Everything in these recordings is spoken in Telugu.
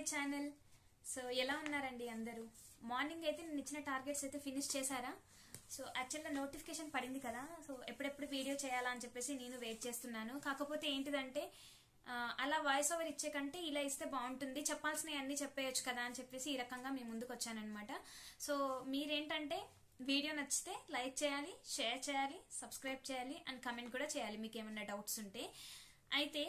ఛానల్ సో ఎలా ఉన్నారండి అందరూ మార్నింగ్ అయితే నేను ఇచ్చిన టార్గెట్స్ అయితే ఫినిష్ చేశారా సో యాక్చువల్గా నోటిఫికేషన్ పడింది కదా సో ఎప్పుడెప్పుడు వీడియో చేయాలా అని చెప్పేసి నేను వెయిట్ చేస్తున్నాను కాకపోతే ఏంటిదంటే ఆ, అలా వాయిస్ ఓవర్ ఇచ్చే కంటే ఇలా ఇస్తే బాగుంటుంది చెప్పాల్సినవి అన్ని చెప్పేయచ్చు కదా అని చెప్పేసి ఈ రకంగా మీ ముందుకు వచ్చానమాట సో మీరేంటంటే వీడియో నచ్చితే లైక్ చేయాలి షేర్ చేయాలి సబ్స్క్రైబ్ చేయాలి అండ్ కమెంట్ కూడా చేయాలి మీకు ఏమైనా డౌట్స్ ఉంటే అయితే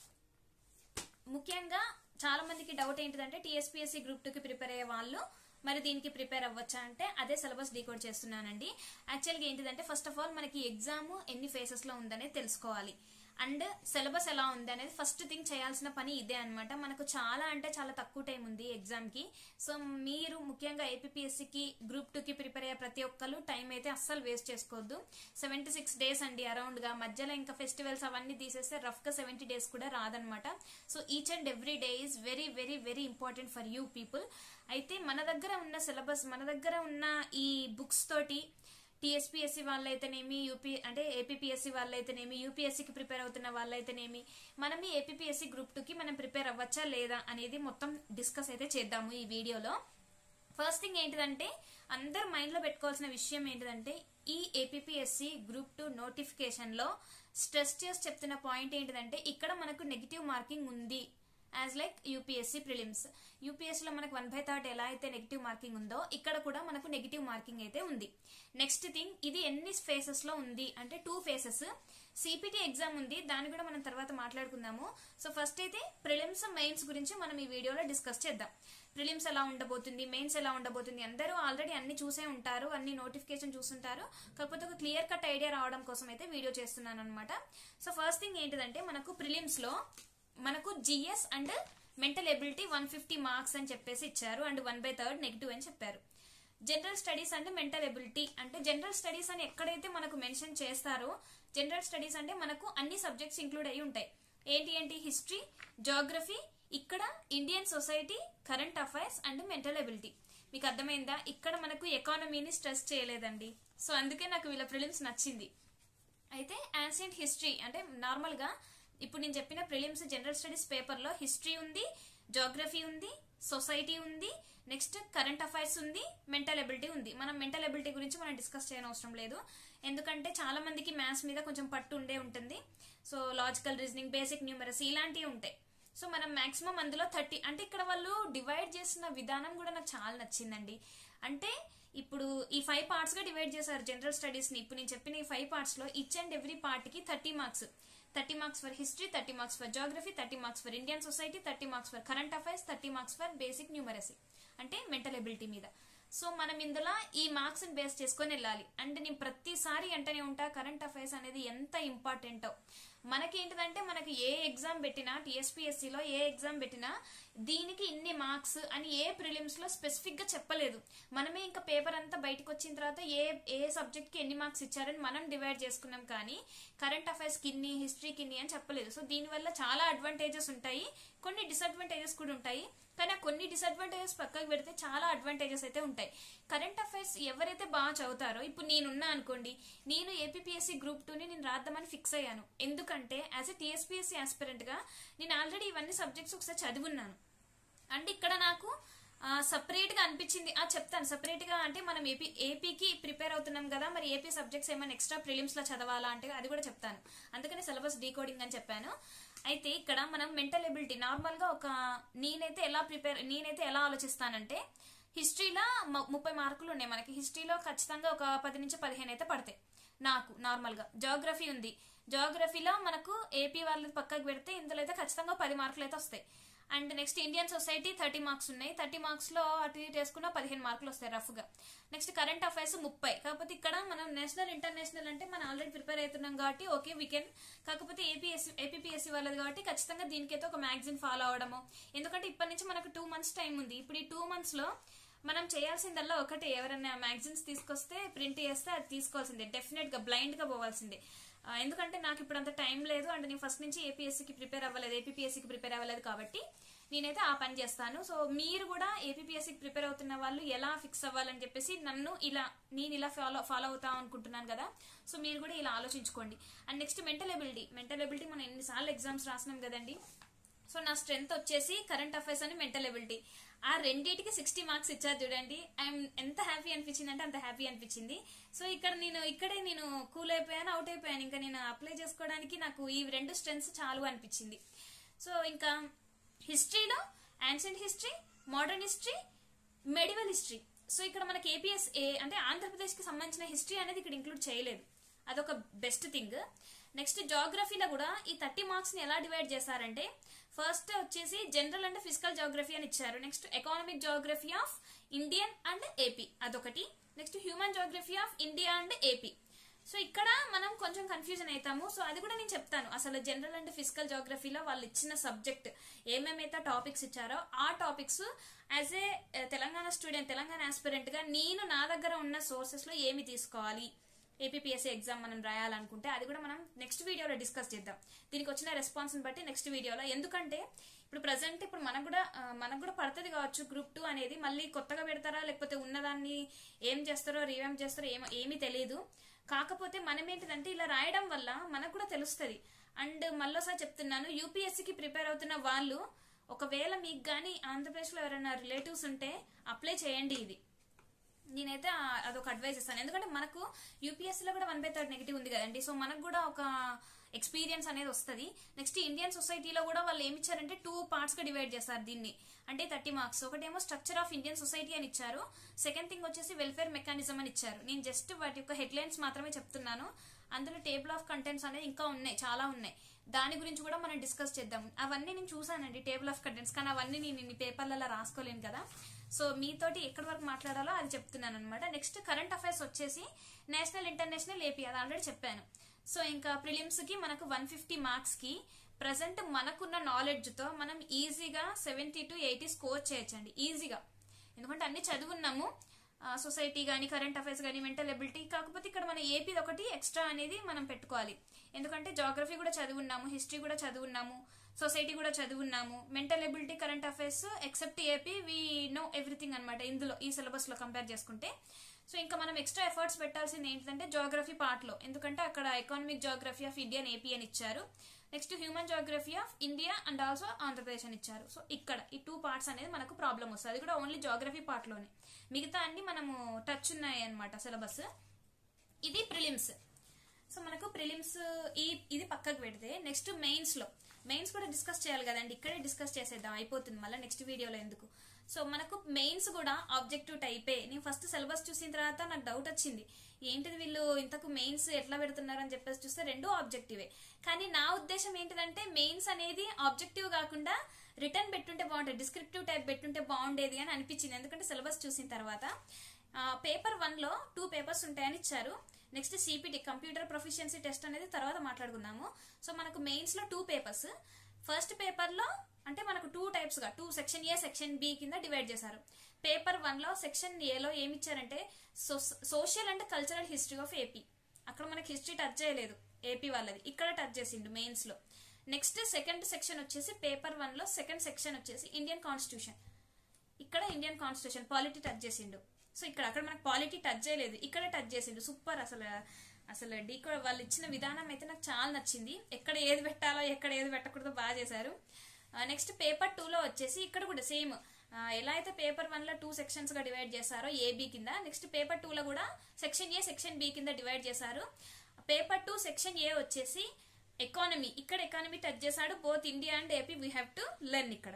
ముఖ్యంగా చాలా మందికి డౌట్ ఏంటిదంటే టీఎస్పీఎస్సీ గ్రూప్ టూకి ప్రిపేర్ అయ్యే వాళ్ళు మరి దీనికి ప్రిపేర్ అవ్వచ్చా అంటే అదే సిలబస్ డీకోడ్ చేస్తున్నానండి యాక్చువల్గా ఏంటిదంటే ఫస్ట్ ఆఫ్ ఆల్ మనకి ఎగ్జామ్ ఎన్ని ఫేసెస్ లో ఉందనేది తెలుసుకోవాలి అండ్ సిలబస్ ఎలా ఉంది అనేది ఫస్ట్ థింగ్ చేయాల్సిన పని ఇదే అన్నమాట మనకు చాలా అంటే చాలా తక్కువ టైం ఉంది ఎగ్జామ్ కి సో మీరు ముఖ్యంగా ఏపీఎస్సికి గ్రూప్ టూ కి ప్రిపేర్ అయ్యే ప్రతి ఒక్కరు టైం అయితే అస్సలు వేస్ట్ చేసుకోవద్దు సెవెంటీ సిక్స్ డేస్ అండి అరౌండ్ గా మధ్యలో ఇంకా ఫెస్టివల్స్ అవన్నీ తీసేస్తే రఫ్ గా సెవెంటీ డేస్ కూడా రాదనమాట so each and every day is very very very important for you people అయితే మన దగ్గర ఉన్న సిలబస్ మన దగ్గర ఉన్న ఈ బుక్స్ తోటి టీఎస్పీఎస్సీ వాళ్ళైతేనేమి యూపీ అంటే ఏపీఎస్సీ వాళ్ళైతేనేమి యూపీఎస్సీకి ప్రిపేర్ అవుతున్న వాళ్ళైతేనేమి మనం ఈ ఏపీఎస్సీ గ్రూప్ టూకి మనం ప్రిపేర్ అవ్వచ్చా లేదా అనేది మొత్తం డిస్కస్ అయితే చేద్దాము ఈ వీడియోలో ఫస్ట్ థింగ్ ఏంటిదంటే అందరు మైండ్ లో పెట్టుకోవాల్సిన విషయం ఏంటిదంటే ఈ ఏపీఎస్సి గ్రూప్ టూ నోటిఫికేషన్ లో స్ట్రెస్ చేసి చెప్తున్న పాయింట్ ఏంటిదంటే ఇక్కడ మనకు నెగిటివ్ మార్కింగ్ ఉంది as like UPSC prelims UPSC లో మనకు వన్ బై థర్డ్ ఎలా అయితే నెగిటివ్ మార్కింగ్ ఉందో ఇక్కడ కూడా మనకు నెగిటివ్ మార్కింగ్ అయితే ఉంది నెక్స్ట్ థింగ్ ఇది ఎన్ని ఫేసెస్ లో ఉంది అంటే టూ ఫేసెస్ సిపిటి ఎగ్జామ్ ఉంది దాన్ని కూడా మనం తర్వాత మాట్లాడుకుందాము సో ఫస్ట్ అయితే ప్రిలిమ్స్ మెయిన్స్ గురించి మనం ఈ వీడియోలో డిస్కస్ చేద్దాం ప్రిలిమ్స్ ఎలా ఉండబోతుంది మెయిన్స్ ఎలా ఉండబోతుంది అందరూ ఆల్రెడీ అన్ని చూసే ఉంటారు అన్ని నోటిఫికేషన్ చూస్తుంటారు కాకపోతే ఒక క్లియర్ కట్ ఐడియా రావడం కోసం అయితే వీడియో చేస్తున్నాను అనమాట సో ఫస్ట్ థింగ్ ఏంటిదంటే మనకు ప్రిలిమ్స్ లో మనకు GS and mental ability one fifty marks అని చెప్పేసి ఇచ్చారు and one by third negative అని చెప్పారు జనరల్ స్టడీస్ అంటే మెంటల్ ఎబిలిటీ అంటే జనరల్ స్టడీస్ అని ఎక్కడైతే మనకు మెన్షన్ చేస్తారో జనరల్ స్టడీస్ అంటే మనకు అన్ని సబ్జెక్ట్స్ ఇంక్లూడ్ అయి ఉంటాయి ఏంటి ఏంటి హిస్టరీ జోగ్రఫీ ఇక్కడ Indian society current affairs and mental ability మీకు అర్థమైందా ఇక్కడ మనకు ఎకానమీని స్ట్రెస్ చేయలేదండి సో అందుకే నాకు వీళ్ళ ప్రిలిమ్స్ నచ్చింది అయితే యాన్షియంట్ హిస్టరీ అంటే నార్మల్ గా ఇప్పుడు నేను చెప్పిన ప్రిలిమ్స్ జనరల్ స్టడీస్ పేపర్ లో హిస్టరీ ఉంది జోగ్రఫీ ఉంది సొసైటీ ఉంది నెక్స్ట్ కరెంట్ అఫైర్స్ ఉంది మెంటల్ ఎబిలిటీ ఉంది మనం మెంటల్ ఎబిలిటీ గురించి మనం డిస్కస్ చేయని అవసరం లేదు ఎందుకంటే చాలా మందికి మ్యాథ్స్ మీద కొంచెం పట్టు ఉండే ఉంటుంది so logical reasoning basic numeracy ఇలాంటివి ఉంటాయి సో మనం మాక్సిమం అందులో థర్టీ అంటే ఇక్కడ వాళ్ళు డివైడ్ చేసిన విధానం కూడా నాకు చాలా నచ్చిందండి అంటే ఇప్పుడు ఈ ఫైవ్ పార్ట్స్ గా డివైడ్ చేశారు జనరల్ స్టడీస్ ని ఇప్పుడు నేను చెప్పిన ఈ ఫైవ్ పార్ట్స్ లో ఈచ్ అండ్ ఎవ్రీ పార్ట్ కి thirty marks thirty marks for history thirty marks for geography thirty marks for Indian society thirty marks for current affairs thirty marks for basic numeracy అంటే మెంటల్ ఎబిలిటీ మీద సో మనం ఇందులో ఈ మార్క్స్ ని బేస్ చేసుకొని వెళ్ళాలి అంటే నేను ప్రతిసారి అంటనే ఉంటా కరెంట్ అఫైర్స్ అనేది ఎంత ఇంపార్టెంటో మనకేంటిదంటే మనకి ఏ ఎగ్జామ్ పెట్టినా TSPSC లో ఏ ఎగ్జామ్ పెట్టినా దీనికి ఇన్ని మార్క్స్ అని ఏ ప్రిలిమ్స్ లో స్పెసిఫిక్ గా చెప్పలేదు మనమే ఇంకా పేపర్ అంతా బయటకు వచ్చిన తర్వాత ఏ ఏ సబ్జెక్ట్ కి ఎన్ని మార్క్స్ ఇచ్చారని మనం డివైడ్ చేసుకున్నాం కానీ కరెంట్ అఫైర్స్ కి ఇన్ని హిస్టరీకి ఇన్ని అని చెప్పలేదు సో దీనివల్ల చాలా అడ్వాంటేజెస్ ఉంటాయి కొన్ని డిసడ్వాంటేజెస్ కూడా ఉంటాయి కానీ ఆ కొన్ని డిసడ్వాంటేజెస్ పక్కకు పెడితే చాలా అడ్వాంటేజెస్ అయితే ఉంటాయి కరెంట్ అఫైర్స్ ఎవరైతే బాగా చదువుతారో ఇప్పుడు నేనున్నా అనుకోండి నేను ఏపీఎస్సీ గ్రూప్ టూని నేను రాద్దామని ఫిక్స్ అయ్యాను ఎందుకంటే యాజ్ ఎ టీఎస్పీఎస్సీ ఆస్పిరెంట్ గా నేను ఆల్రెడీ ఇవన్నీ సబ్జెక్ట్స్ ఒకసారి చదివున్నాను అండ్ ఇక్కడ నాకు సపరేట్ గా అనిపించింది ఆ చెప్తాను సపరేట్ గా అంటే మనం ఏపీ ఏపీకి ప్రిపేర్ అవుతున్నాం కదా మరి ఏపీ సబ్జెక్ట్స్ ఏమైనా ఎక్స్ట్రా ప్రిలిమ్స్ లో చదవాలా అంటే అది కూడా చెప్తాను అందుకని సిలబస్ డీకోడింగ్ అని చెప్పాను అయితే ఇక్కడ మనం మెంటల్ ఎబిలిటీ నార్మల్ గా ఒక నేనైతే ఎలా ప్రిపేర్ నేనైతే ఎలా ఆలోచిస్తానంటే హిస్టరీలో ముప్పై మార్కులు ఉన్నాయి మనకి హిస్టరీలో ఖచ్చితంగా ఒక పది నుంచి పదిహేను అయితే పడతాయి నాకు నార్మల్ గా జోగ్రఫీ ఉంది జోగ్రఫీలో మనకు ఏపీ వాళ్ళది పక్కకు పెడితే ఇందులో అయితే ఖచ్చితంగా పది మార్కులు అయితే వస్తాయి and next Indian society thirty marks ఉన్నాయి థర్టీ మార్క్స్ లో అటు ఇటు వేసుకున్న పదిహేను మార్కులు వస్తాయి రఫ్ గా నెక్స్ట్ కరెంట్ అఫైర్స్ ముప్పై కాకపోతే ఇక్కడ మనం నేషనల్ ఇంటర్నేషనల్ అంటే మనం ఆల్రెడీ ప్రిపేర్ అవుతున్నాం కాబట్టి ఓకే వీ కెన్ కాకపోతే ఏపీఎస్సీ ఏపీఎస్సీ వాళ్ళది కాబట్టి ఖచ్చితంగా దీనికైతే ఒక మ్యాగజిన్ ఫాలో అవడము ఎందుకంటే ఇప్పటి నుంచి మనకు టూ మంత్స్ టైం ఉంది ఇప్పుడు ఈ టూ మంత్స్ లో మనం చేయాల్సిందల్లా ఒకటే ఎవరైనా మ్యాగజిన్స్ తీసుకొస్తే ప్రింట్ చేస్తే అది తీసుకోవాల్సిందే డెఫినెట్ గా బ్లైండ్ గా పోవాల్సిందే ఆ, ఎందుకంటే నాకు ఇప్పుడు అంత టైం లేదు అండ్ నేను ఫస్ట్ నుంచి ఏపీఎస్సీకి ప్రిపేర్ అవ్వలేదు ఏపీఎస్సీకి ప్రిపేర్ అవ్వలేదు కాబట్టి నేనైతే ఆ పని చేస్తాను సో మీరు కూడా ఏపీఎస్సీకి ప్రిపేర్ అవుతున్న వాళ్ళు ఎలా ఫిక్స్ అవ్వాలని చెప్పేసి నన్ను ఇలా నేను ఇలా ఫాలో ఫాలో అవుతా అనుకుంటున్నాను కదా సో మీరు కూడా ఇలా ఆలోచించుకోండి and next mental ability mental ability మనం ఎన్నిసార్లు ఎగ్జామ్స్ రాసినాం కదండి సో నా స్ట్రెంగ్త్ వచ్చేసి కరెంట్ అఫైర్స్ అని మెంటల్ ఎబిలిటీ ఆ రెండింటికి సిక్స్టీ మార్క్స్ ఇచ్చారు చూడండి ఐఎమ్ ఎంత హ్యాపీ అనిపించింది అంటే అంత హ్యాపీ అనిపించింది సో ఇక్కడ నేను ఇక్కడే నేను కూల్ అయిపోయాను అవుట్ అయిపోయాను ఇంకా నేను అప్లై చేసుకోవడానికి నాకు ఈ రెండు స్ట్రెంగ్స్ చాలు అనిపించింది సో ఇంకా హిస్టరీలో ancient history modern history medieval history so ఇక్కడ మనకి ఏపీఎస్ ఏ అంటే ఆంధ్రప్రదేశ్కి సంబంధించిన హిస్టరీ అనేది ఇక్కడ ఇంక్లూడ్ చేయలేదు అదొక బెస్ట్ థింగ్ నెక్స్ట్ జాగ్రఫీలో కూడా ఈ థర్టీ మార్క్స్ ని ఎలా డివైడ్ చేశారంటే ఫస్ట్ వచ్చేసి జనరల్ అండ్ ఫిజికల్ జాగ్రఫీ అని ఇచ్చారు next economic geography of Indian and AP అదొకటి next human geography of India and AP so ఇక్కడ మనం కొంచెం కన్ఫ్యూజన్ అవుతాము సో అది కూడా నేను చెప్తాను అసలు జనరల్ అండ్ ఫిజికల్ జాగ్రఫీలో వాళ్ళు ఇచ్చిన సబ్జెక్ట్ ఏమేమైతే టాపిక్స్ ఇచ్చారో ఆ topics as a Telangana student Telangana aspirant గా నేను నా దగ్గర ఉన్న సోర్సెస్ లో ఏమి తీసుకోవాలి ఏపీఎస్సీ ఎగ్జామ్ మనం రాయాలనుకుంటే అది కూడా మనం నెక్స్ట్ వీడియోలో డిస్కస్ చేద్దాం దీనికి వచ్చిన రెస్పాన్స్ బట్టి నెక్స్ట్ వీడియోలో ఎందుకంటే ఇప్పుడు ప్రజెంట్ ఇప్పుడు మనకు కూడా ఆ, మనకు కూడా పడుతుంది కావచ్చు గ్రూప్ టూ అనేది మళ్ళీ కొత్తగా పెడతారా లేకపోతే ఉన్నదాన్ని ఏం చేస్తారో రివ్యామ్ చేస్తారో ఏమో ఏమీ తెలియదు కాకపోతే మనం ఏంటిదంటే ఇలా రాయడం వల్ల మనకు కూడా తెలుస్తుంది అండ్ మళ్ళీసారి చెప్తున్నాను యూపీఎస్సీకి ప్రిపేర్ అవుతున్న వాళ్ళు ఒకవేళ మీకు కానీ ఆంధ్రప్రదేశ్లో ఎవరైనా రిలేటివ్స్ ఉంటే అప్లై చేయండి ఇది నేనైతే ఆ- అదొక అడ్వైస్ ఇస్తాను ఎందుకంటే మనకు యూపీఎస్సీ లో కూడా వన్ బై థర్డ్ నెగిటివ్ ఉంది కదండి సో మనకు కూడా ఒక ఎక్స్పీరియన్స్ అనేది వస్తుంది నెక్స్ట్ ఇండియన్ సొసైటీలో కూడా వాళ్ళు ఏమి ఇచ్చారంటే టూ పార్ట్స్ గా డివైడ్ చేస్తారు దీన్ని అంటే థర్టీ మార్క్స్ ఒకటేమో స్ట్రక్చర్ ఆఫ్ ఇండియన్ సొసైటీ అని ఇచ్చారు సెకండ్ థింగ్ వచ్చేసి వెల్ఫేర్ మెకానిజం అని ఇచ్చారు నేను జస్ట్ వాటి యొక్క హెడ్లైన్స్ మాత్రమే చెప్తున్నాను అందులో టేబుల్ ఆఫ్ కంటెంట్స్ అనేది ఇంకా ఉన్నాయి చాలా ఉన్నాయి దాని గురించి కూడా మనం డిస్కస్ చేద్దాం అవన్నీ నేను చూసానండి టేబుల్ ఆఫ్ కంటెంట్స్ కానీ అవన్నీ నేను ఇన్ని పేపర్లలో రాసుకోలేను కదా సో మీతోటి ఎక్కడి వరకు మాట్లాడాలో అది చెప్తున్నాను అనమాట నెక్స్ట్ కరెంట్ అఫైర్స్ వచ్చేసి నేషనల్ ఇంటర్నేషనల్ ఏపీ అది ఆల్రెడీ చెప్పాను సో ఇంకా ప్రిలిమ్స్ కి మనకు వన్ ఫిఫ్టీ మార్క్స్ కి ప్రజెంట్ మనకున్న నాలెడ్జ్ తో మనం ఈజీగా సెవెంటీ టు ఎయిటీ స్కోర్ చేయొచ్చండి ఈజీగా ఎందుకంటే అన్ని చదువున్నాము సొసైటీ కానీ కరెంట్ అఫైర్స్ కానీ మెంటల్ ఎబిలిటీ కాకపోతే ఇక్కడ మన ఏపీ ఒకటి ఎక్స్ట్రా అనేది మనం పెట్టుకోవాలి ఎందుకంటే జాగ్రఫీ కూడా చదువున్నాము హిస్టరీ కూడా చదువున్నాము సొసైటీ కూడా చదువున్నాము mental ability current affairs except AP we know everything అనమాట ఇందులో ఈ సిలబస్ లో కంపేర్ చేసుకుంటే సో ఇంకా మనం ఎక్స్ట్రా ఎఫర్ట్స్ పెట్టాల్సింది ఏంటంటే జాగ్రఫీ పార్ట్ లో ఎందుకంటే అక్కడ economic geography of Indian AP అని ఇచ్చారు next human geography of India and also Andhra Pradesh అని ఇచ్చారు సో ఇక్కడ ఈ టూ పార్ట్స్ అనేది మనకు ప్రాబ్లం వస్తుంది అది కూడా ఓన్లీ జాగ్రఫీ పార్ట్ లోనే మిగతా అన్ని మనము టచ్ ఉన్నాయి అనమాట సిలబస్ ఇది ప్రిలిమ్స్ సో మనకు ప్రిలిమ్స్ ఈ ఇది పక్కకు పెడితే నెక్స్ట్ మెయిన్స్ లో మెయిన్స్ కూడా డిస్కస్ చేయాలి కదండి ఇక్కడే డిస్కస్ చేసేద్దాం అయిపోతుంది మళ్ళీ నెక్స్ట్ వీడియోలో ఎందుకు సో మనకు మెయిన్స్ కూడా ఆబ్జెక్టివ్ టైపే నేను ఫస్ట్ సిలబస్ చూసిన తర్వాత నాకు డౌట్ వచ్చింది ఏంటిది వీళ్ళు ఇంతకు మెయిన్స్ ఎట్లా పెడుతున్నారు అని చెప్పేసి చూస్తే రెండు ఆబ్జెక్టివే కానీ నా ఉద్దేశం ఏంటిదంటే మెయిన్స్ అనేది ఆబ్జెక్టివ్ కాకుండా రిటర్న్ పెట్టుంటే బాగుంటుంది డిస్క్రిప్టివ్ టైప్ పెట్టుంటే బాగుండేది అని అనిపించింది ఎందుకంటే సిలబస్ చూసిన తర్వాత పేపర్ వన్ లో టూ పేపర్స్ ఉంటాయని ఇచ్చారు next CPT computer proficiency test అనేది తర్వాత మాట్లాడుకుందాము సో మనకు మెయిన్స్ లో టూ పేపర్స్ ఫస్ట్ పేపర్ లో అంటే మనకు టూ టైప్స్ గా two section A section B కింద డివైడ్ చేశారు పేపర్ వన్ లో సెక్షన్ ఏలో ఏమి ఇచ్చారంటే social and cultural history of AP అక్కడ మనకి హిస్టరీ టచ్ చేయలేదు ఏపీ వాళ్ళది ఇక్కడ టచ్ చేసిండు మెయిన్స్ లో నెక్స్ట్ సెకండ్ సెక్షన్ వచ్చేసి పేపర్ వన్ లో సెకండ్ సెక్షన్ వచ్చేసి ఇండియన్ కాన్స్టిట్యూషన్ ఇక్కడ ఇండియన్ కాన్స్టిట్యూషన్ పాలిటీ టచ్ చేసిండు సో ఇక్కడ అక్కడ మనకు పాలిటీ టచ్ చేయలేదు ఇక్కడ టచ్ చేసిండు సూపర్ అసలు అసలు డీకో వాళ్ళు ఇచ్చిన విధానం అయితే నాకు చాలా నచ్చింది ఎక్కడ ఏది పెట్టాలో ఎక్కడ ఏది పెట్టకూడదో బాగా చేశారు నెక్స్ట్ పేపర్ టూలో వచ్చేసి ఇక్కడ కూడా సేమ్ ఎలా అయితే పేపర్ వన్ లో టూ సెక్షన్స్ గా డివైడ్ చేశారో ఏబి కింద నెక్స్ట్ పేపర్ టూ లో కూడా సెక్షన్ ఏ సెక్షన్ బి కింద డివైడ్ చేశారు పేపర్ టూ సెక్షన్ ఏ వచ్చేసి ఎకానమీ ఇక్కడ ఎకానమీ టచ్ చేశాడు both India and AP we have to learn ఇక్కడ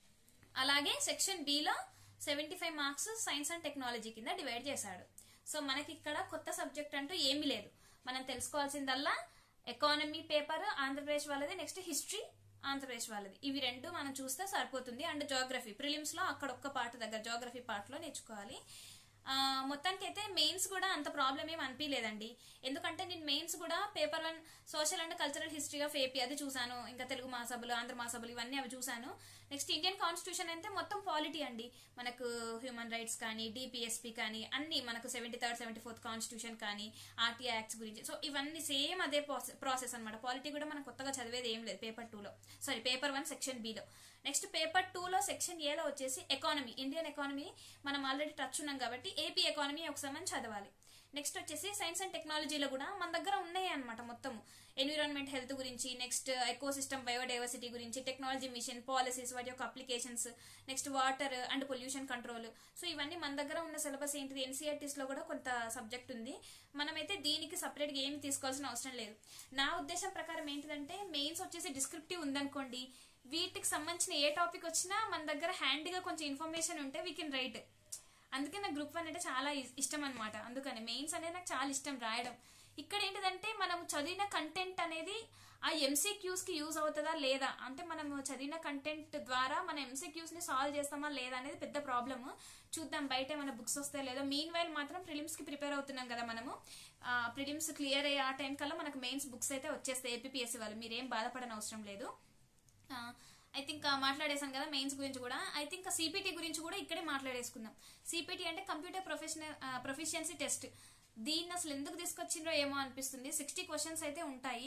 అలాగే సెక్షన్ బిలో seventy five marks science and technology కింద డివైడ్ చేశాడు సో మనకి ఇక్కడ కొత్త సబ్జెక్ట్ అంటూ ఏమీ లేదు మనం తెలుసుకోవాల్సిందల్లా ఎకానమీ పేపర్ ఆంధ్రప్రదేశ్ వాళ్ళది నెక్స్ట్ హిస్టరీ ఆంధ్రప్రదేశ్ వాళ్ళది ఇవి రెండు మనం చూస్తే సరిపోతుంది అండ్ జోగ్రఫీ ప్రిలిమ్స్ లో అక్కడ ఒక్క పార్ట్ దగ్గర జోగ్రఫీ పార్ట్ లో నేర్చుకోవాలి ఆ, మొత్తానికి అయితే మెయిన్స్ కూడా అంత ప్రాబ్లం ఏం అనిపించలేదండి ఎందుకంటే నేను మెయిన్స్ కూడా paper one social and cultural history of AP అది చూసాను ఇంకా తెలుగు మహాసభలు ఆంధ్ర మహాసభలు ఇవన్నీ అవి చూసాను నెక్స్ట్ ఇండియన్ కాన్స్టిట్యూషన్ అయితే మొత్తం పాలిటీ అండి మనకు హ్యూమన్ రైట్స్ కానీ డిపిఎస్పి కానీ అన్ని మనకు seventy third seventy fourth constitution కానీ ఆర్టీ యాక్ట్స్ గురించి సో ఇవన్నీ సేమ్ అదే ప్రాసెస్ అనమాట పాలిటీ కూడా మనం కొత్తగా చదివేది ఏం లేదు పేపర్ టూలో సారీ పేపర్ వన్ సెక్షన్ బిలో నెక్స్ట్ పేపర్ టూలో సెక్షన్ ఏలో వచ్చేసి ఎకానమీ ఇండియన్ ఎకానమీ మనం ఆల్రెడీ టచ్ ఉన్నాం కాబట్టి ఏపీ ఎకానమీ ఒకసారి మనం చదవాలి నెక్స్ట్ వచ్చేసి సైన్స్ అండ్ టెక్నాలజీలో కూడా మన దగ్గర ఉన్నాయి అనమాట మొత్తం ఎన్విరాన్మెంట్ హెల్త్ గురించి నెక్స్ట్ ఎకో సిస్టమ్ బయోడైవర్సిటీ గురించి టెక్నాలజీ మిషన్ పాలసీస్ వాటి యొక్క applications next water and pollution control so ఇవన్నీ మన దగ్గర ఉన్న సిలబస్ ఏంటిది ఎన్సీఆర్టీస్ లో కూడా కొంత సబ్జెక్ట్ ఉంది మనమైతే దీనికి సపరేట్గా ఏమి తీసుకోవాల్సిన అవసరం లేదు నా ఉద్దేశం ప్రకారం ఏంటిదంటే మెయిన్స్ వచ్చేసి డిస్క్రిప్టివ్ ఉందనుకోండి వీటికి సంబంధించిన ఏ టాపిక్ వచ్చినా మన దగ్గర హ్యాండ్గా కొంచెం ఇన్ఫర్మేషన్ ఉంటే వీ కెన్ రైట్ అందుకే నాకు గ్రూప్ వన్ అంటే చాలా ఇ- ఇష్టం అనమాట అందుకని మెయిన్స్ అనేది నాకు చాలా ఇష్టం రాయడం ఇక్కడ ఏంటిదంటే మనం చదివిన కంటెంట్ అనేది ఆ ఎంసీక్యూస్ కి యూజ్ అవుతుందా లేదా అంటే మనం చదివిన కంటెంట్ ద్వారా మన ఎంసీక్యూస్ ని సాల్వ్ చేస్తామా లేదా అనేది పెద్ద ప్రాబ్లమ్ చూద్దాం బయట మన బుక్స్ వస్తాయి లేదా మీన్ వైల్ మాత్రం ప్రిలిమ్స్ కి ప్రిపేర్ అవుతున్నాం కదా మనము ప్రిలిమ్స్ క్లియర్ అయ్యే ఆ టైం కల్లా మనకు మెయిన్స్ బుక్స్ అయితే వచ్చేస్తాయి ఏపీఎస్సీ వాళ్ళు మీరేం బాధపడని అవసరం లేదు ఐ థింక్ మాట్లాడేసాను కదా మెయిన్స్ గురించి కూడా ఐ థింక్ సిపిటి గురించి కూడా ఇక్కడే మాట్లాడేసుకుందాం సిపిటి అంటే కంప్యూటర్ ప్రొఫెషనల్ ప్రొఫిషియన్సీ టెస్ట్ దీన్ని అసలు ఎందుకు తీసుకొచ్చిండ్రో ఏమో అనిపిస్తుంది సిక్స్టీ క్వశ్చన్స్ అయితే ఉంటాయి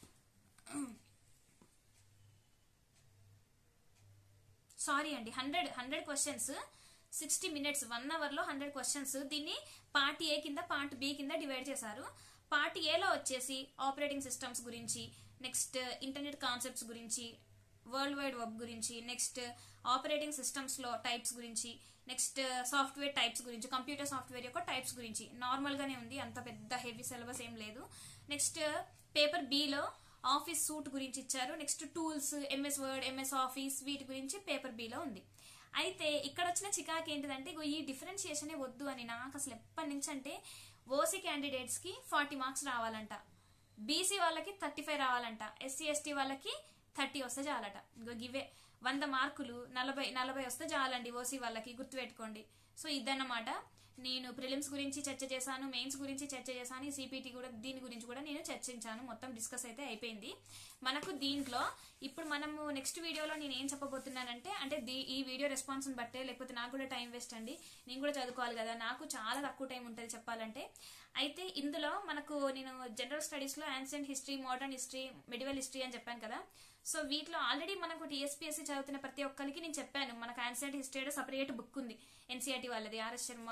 సారీ అండి hundred hundred questions sixty minutes one hour లో హండ్రెడ్ క్వశ్చన్స్ దీన్ని పార్ట్ ఏ కింద పార్ట్ బి కింద డివైడ్ చేశారు పార్ట్ ఏలో వచ్చేసి ఆపరేటింగ్ సిస్టమ్స్ గురించి నెక్స్ట్ ఇంటర్నెట్ కాన్సెప్ట్స్ గురించి వరల్డ్ వైడ్ వెబ్ గురించి నెక్స్ట్ ఆపరేటింగ్ సిస్టమ్స్ లో టైప్స్ గురించి నెక్స్ట్ సాఫ్ట్వేర్ టైప్స్ గురించి కంప్యూటర్ సాఫ్ట్వేర్ యొక్క టైప్స్ గురించి నార్మల్ గానే ఉంది అంత పెద్ద హెవీ సిలబస్ ఏం లేదు నెక్స్ట్ పేపర్ బిలో ఆఫీస్ సూట్ గురించి ఇచ్చారు next tools MS word MS office వీటి గురించి పేపర్ బిలో ఉంది అయితే ఇక్కడ వచ్చిన చికాక్ ఏంటిదంటే ఇగో ఈ డిఫరెన్షియేషన్ వద్దు అని నాకు అసలు ఎప్పటి నుంచి అంటే ఓసీ క్యాండిడేట్స్ కి ఫార్టీ మార్క్స్ రావాలంట బీసీ వాళ్ళకి థర్టీ ఫైవ్ రావాలంట ఎస్సీ ఎస్టీ వాళ్ళకి థర్టీ వస్తే చాలట ఇంకో గివే వంద మార్కులు నలభై నలభై వస్తే చాలండి ఓసీ వాళ్ళకి గుర్తుపెట్టుకోండి సో ఇదన్నమాట నేను ప్రిలిమ్స్ గురించి చర్చ చేశాను మెయిన్స్ గురించి చర్చ చేశాను ఈ సిపిటి కూడా దీని గురించి కూడా నేను చర్చించాను మొత్తం డిస్కస్ అయితే అయిపోయింది మనకు దీంట్లో ఇప్పుడు మనము నెక్స్ట్ వీడియోలో నేను ఏం చెప్పబోతున్నానంటే అంటే దీ- ఈ వీడియో రెస్పాన్స్ బట్టే లేకపోతే నాకు కూడా టైం వేస్ట్ అండి నేను కూడా చదువుకోవాలి కదా నాకు చాలా తక్కువ టైం ఉంటుంది చెప్పాలంటే అయితే ఇందులో మనకు నేను జనరల్ స్టడీస్ లో ancient history modern history medieval history అని చెప్పాను కదా సో వీటిలో ఆల్రెడీ మనకు టీఎస్పీఎస్సీ చదువుతున్న ప్రతి ఒక్కరికి నేను చెప్పాను మనకు యాన్షియంట్ హిస్టరీ సపరేట్ బుక్ ఉంది ఎన్సీఆర్టీ వాళ్ళది ఆర్ఎస్ శర్మ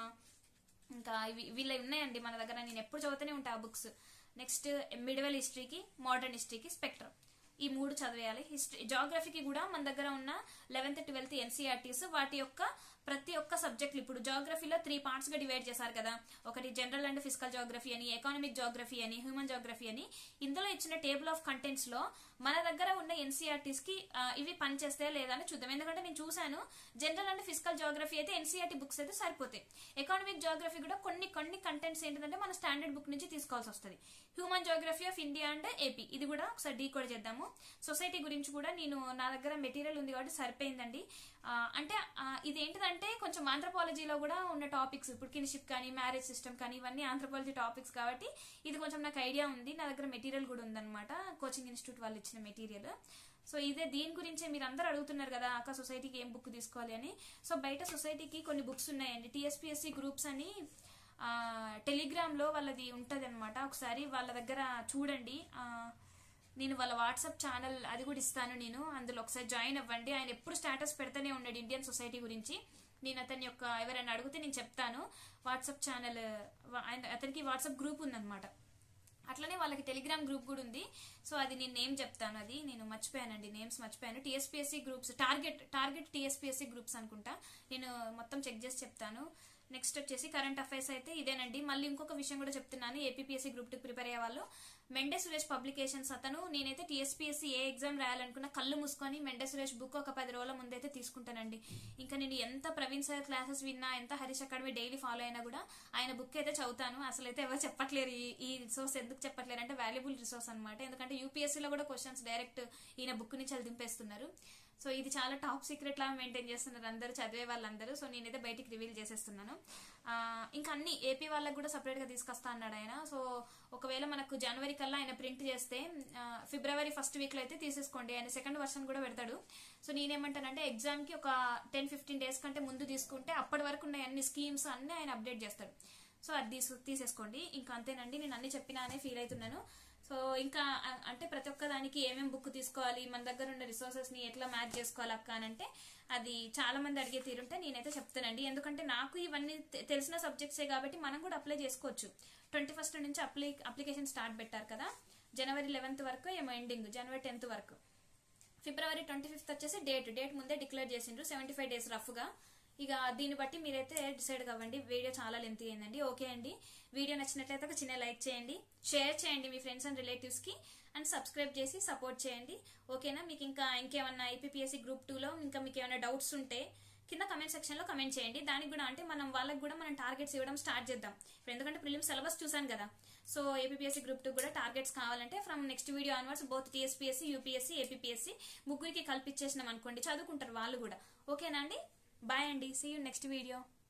ఇంకా ఇవి వీళ్ళ ఉన్నాయండి మన దగ్గర నేను ఎప్పుడు చదువుతూనే ఉంటా ఆ బుక్స్ నెక్స్ట్ మిడివల్ హిస్టరీకి మోడర్న్ హిస్టరీకి స్పెక్ట్రమ్ ఈ మూడు చదివేయాలి హిస్టరీ జాగ్రఫీకి కూడా మన దగ్గర ఉన్న లెవెన్త్ ట్వెల్త్ ఎన్సీఆర్టీస్ వాటి యొక్క ప్రతి ఒక్క సబ్జెక్టులు ఇప్పుడు జాగ్రఫీలో త్రీ పార్ట్స్ గా డివైడ్ చేశారు కదా ఒకటి జనరల్ అండ్ ఫిజికల్ జాగ్రఫీ అని ఎకానమిక్ జాగ్రఫీ అని హ్యూమన్ జాగ్రఫీ అని ఇందులో ఇచ్చిన టేబుల్ ఆఫ్ కంటెంట్స్ లో మన దగ్గర ఉన్న ఎన్సీఆర్టీస్ కి ఆ, ఇవి పనిచేస్తాయా లేదా అని చూద్దాం ఎందుకంటే నేను చూశాను జనరల్ అండ్ ఫిజికల్ జాగ్రఫీ అయితే ఎన్సీఆర్టీ బుక్స్ అయితే సరిపోతాయి ఎకానమిక్ జాగ్రఫీ కూడా కొన్ని కొన్ని కంటెంట్స్ ఏంటంటే మన స్టాండర్డ్ బుక్ నుంచి తీసుకోవాల్సి వస్తుంది human geography of India and AP ఇది కూడా ఒకసారి డీ కూడా చేద్దాము సొసైటీ గురించి కూడా నేను నా దగ్గర మెటీరియల్ ఉంది కాబట్టి సరిపోయిందండి ఆ, అంటే ఆ, ఇది ఏంటిదంటే కొంచెం ఆంథ్రపాలజీలో కూడా ఉన్న టాపిక్స్ ఇప్పుడు కిన్షిప్ కానీ మ్యారేజ్ సిస్టమ్ కానీ ఇవన్నీ ఆంథ్రపాలజీ టాపిక్స్ కాబట్టి ఇది కొంచెం నాకు ఐడియా ఉంది నా దగ్గర మెటీరియల్ కూడా ఉందన్నమాట కోచింగ్ ఇన్స్టిట్యూట్ వాళ్ళు ఇచ్చిన మెటీరియల్ సో ఇదే దీని గురించే మీరు అందరూ అడుగుతున్నారు కదా అక్క సొసైటీకి ఏం బుక్ తీసుకోవాలి అని సో బయట సొసైటీకి కొన్ని బుక్స్ ఉన్నాయండి టీఎస్పీఎస్సీ గ్రూప్స్ అని ఆ, టెలిగ్రామ్ లో వాళ్ళది ఉంటది అనమాట ఒకసారి వాళ్ళ దగ్గర చూడండి ఆ, నేను వాళ్ళ వాట్సాప్ ఛానల్ అది కూడా ఇస్తాను నేను అందులో ఒకసారి జాయిన్ అవ్వండి ఆయన ఎప్పుడు స్టేటస్ పెడతానే ఉన్నాడు ఇండియన్ సొసైటీ గురించి నేను అతని యొక్క ఎవరైనా అడిగితే నేను చెప్తాను వాట్సాప్ ఛానల్ ఆయన అతనికి వాట్సాప్ గ్రూప్ ఉందన్నమాట అట్లనే వాళ్ళకి టెలిగ్రామ్ గ్రూప్ కూడా ఉంది సో అది నేను నేమ్ చెప్తాను అది నేను మర్చిపోయానండి నేమ్స్ మర్చిపోయాను TSPSC groups target target TSPSC groups అనుకుంటా నేను మొత్తం చెక్ చేసి చెప్తాను నెక్స్ట్ వచ్చేసి కరెంట్ అఫైర్స్ అయితే ఇదేనండి మళ్ళీ ఇంకొక విషయం కూడా చెప్తున్నాను ఏపీఎస్సీ గ్రూప్ టు ప్రిపేర్ అయ్యే వాళ్ళు మెండే సురేష్ పబ్లికేషన్స్ అతను నేనైతే టీఎస్పీఎస్సీ ఏ ఎగ్జామ్ రాయాలనుకున్నా కళ్ళు మూసుకొని మెండే సురేష్ బుక్ ఒక పది రోజుల ముందైతే తీసుకుంటానండి ఇంకా నేను ఎంత ప్రవీణ్ సార్ క్లాసెస్ విన్నా ఎంత హరీష్ అకాడమీ డైలీ ఫాలో అయినా కూడా ఆయన బుక్ అయితే చదువుతాను అసలు అయితే ఎవరు చెప్పట్లేరు ఈ- ఈ రిసోర్స్ ఎందుకు చెప్పట్లేరు అంటే వాల్యుబుల్ రిసోర్స్ అనమాట ఎందుకంటే యూపీఎస్సీలో కూడా క్వశ్చన్స్ డైరెక్ట్ ఈయన బుక్ నుంచి అది దింపేస్తున్నారు సో ఇది చాలా టాప్ సీక్రెట్ లా మెయింటైన్ చేస్తున్నారు అందరూ చదివే వాళ్ళందరూ సో నేనైతే బయటికి రివీల్ చేసేస్తున్నాను ఆ, ఇంకా అన్ని ఏపీ వాళ్ళకి కూడా సపరేట్ గా తీసుకొస్తా అన్నాడు ఆయన సో ఒకవేళ మనకు జనవరి కల్లా ఆయన ప్రింట్ చేస్తే ఆ, ఫిబ్రవరి ఫస్ట్ వీక్ లో అయితే తీసేసుకోండి ఆయన సెకండ్ వర్షన్ కూడా పెడతాడు సో నేనేమంటానంటే ఎగ్జామ్ కి ఒక టెన్ ఫిఫ్టీన్ డేస్ కంటే ముందు తీసుకుంటే అప్పటి వరకు ఉన్న అన్ని స్కీమ్స్ అన్ని ఆయన అప్డేట్ చేస్తాడు సో అది తీసు తీసేసుకోండి ఇంకా అంతేనండి నేను అన్ని చెప్పినా అనే ఫీల్ అవుతున్నాను సో ఇంకా అ- అంటే ప్రతి ఒక్క దానికి ఏమేమి బుక్ తీసుకోవాలి మన దగ్గర ఉన్న రిసోర్సెస్ ని ఎట్లా మ్యాచ్ చేసుకోవాలి అక్క అని అంటే అది చాలా మంది అడిగే తీరుంటే నేనైతే చెప్తానండి ఎందుకంటే నాకు ఇవన్నీ తె- తెలిసిన సబ్జెక్ట్సే కాబట్టి మనం కూడా అప్లై చేసుకోవచ్చు ట్వంటీ ఫస్ట్ నుంచి అప్లై అప్లికేషన్ స్టార్ట్ పెట్టారు కదా జనవరి లెవెన్త్ వరకు ఏమో ఎండింగ్ జనవరి టెన్త్ వరకు ఫిబ్రవరి ట్వంటీ ఫిఫ్త్ వచ్చేసి డేట్ డేట్ ముందే డిక్లేర్ చేసిండ్రు సెవెంటీ ఫైవ్ డేస్ రఫ్ గా ఇక దీన్ని బట్టి మీరైతే డిసైడ్ కావండి వీడియో చాలా లెంత్ అయిందండి ఓకే అండి వీడియో నచ్చినట్లయితే ఒక చిన్న లైక్ చేయండి షేర్ చేయండి మీ ఫ్రెండ్స్ అండ్ రిలేటివ్స్ కి అండ్ సబ్స్క్రైబ్ చేసి సపోర్ట్ చేయండి ఓకేనా మీకు ఇంకా ఇంకేమన్నా ఐపీపీఎస్సీ గ్రూప్ టూలో ఇంకా మీకు ఏమైనా డౌట్స్ ఉంటే కింద కమెంట్ సెక్షన్ లో కమెంట్ చేయండి దానికి కూడా అంటే మనం వాళ్ళకి కూడా మనం టార్గెట్స్ ఇవ్వడం స్టార్ట్ చేద్దాం ఇప్పుడు ఎందుకంటే ప్రిలిమ్స్ సిలబస్ చూసాను కదా సో ఏపీఎస్సీ గ్రూప్ టూ కూడా టార్గెట్స్ కావాలంటే from next video onwards both TSPSC UPSC APSC ముగ్గురికి కల్పించేసినాం అనుకోండి చదువుకుంటారు వాళ్ళు కూడా ఓకేనా అండి బాయ్ అండి సీ యూ నెక్స్ట్ వీడియో